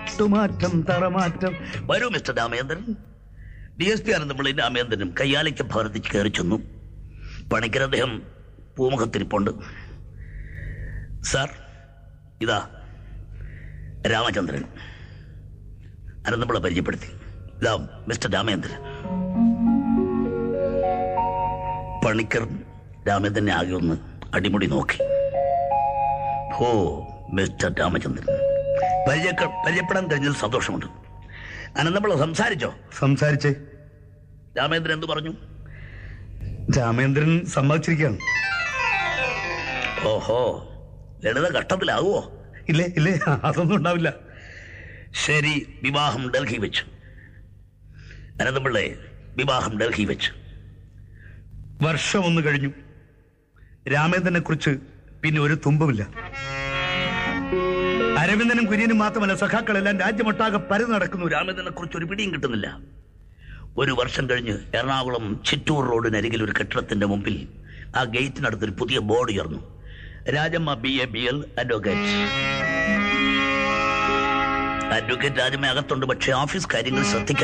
മുട്ടുമാറ്റം തറമാറ്റം വരൂ mister Ramendran D S P Anandapilli രാമേന്ദ്രനും കയ്യാലയ്ക്ക് ഭാരതിച്ച് കയറി ചെന്നു പണിക്കർ അദ്ദേഹം പൂമുഖത്തിരിപ്പുണ്ട് സാർ ഇതാ രാമചന്ദ്രൻ അനന്തപിള്ള പരിചയപ്പെടുത്തി ഇതാ മിസ്റ്റർ രാമേന്ദ്രൻ പണിക്കർ രാമേന്ദ്രനെ ആകെ ഒന്ന് അടിമുടി നോക്കി ഓ മിസ്റ്റർ രാമചന്ദ്രൻ പരിചയ പരിചയപ്പെടാൻ കഴിഞ്ഞതിൽ സന്തോഷമുണ്ട് അനന്തപിള്ള സംസാരിച്ചോ സംസാരിച്ചേ രാമേന്ദ്രൻ എന്തു പറഞ്ഞു രാമേന്ദ്രൻ സമ്മതിച്ചിരിക്കുകയാണ് ഓഹോ ലളിത ഘട്ടത്തിലാകുമോ ഇല്ലേ ഇല്ലേ അതൊന്നും ഉണ്ടാവില്ല ശരി വിവാഹം ഡൽഹി വെച്ച് അനന്തപിള്ളയെ വിവാഹം ഡൽഹി വെച്ച് വർഷം ഒന്ന് കഴിഞ്ഞു രാമേന്ദ്രനെ കുറിച്ച് പിന്നെ ഒരു തുമ്പുമില്ല അരവിന്ദനും കുര്യനും മാത്രമല്ല സഖാക്കളെല്ലാം രാജ്യമൊട്ടാകെ പരന്നു നടക്കുന്നു രാമേന്ദ്രനെ കുറിച്ച് ഒരു പിടിയും കിട്ടുന്നില്ല ഒരു വർഷം കഴിഞ്ഞ് എറണാകുളം ചിറ്റൂർ റോഡിനരികിൽ ഒരു കെട്ടിടത്തിന്റെ മുമ്പിൽ ആ ഗേറ്റിനടുത്ത് ഒരു പുതിയ ബോർഡ് ഉയർന്നു Rajamma B A B L advocate advocate Rajamma അകത്തുണ്ട് പക്ഷേ ഓഫീസ് കാര്യങ്ങൾ ശ്രദ്ധിക്കാൻ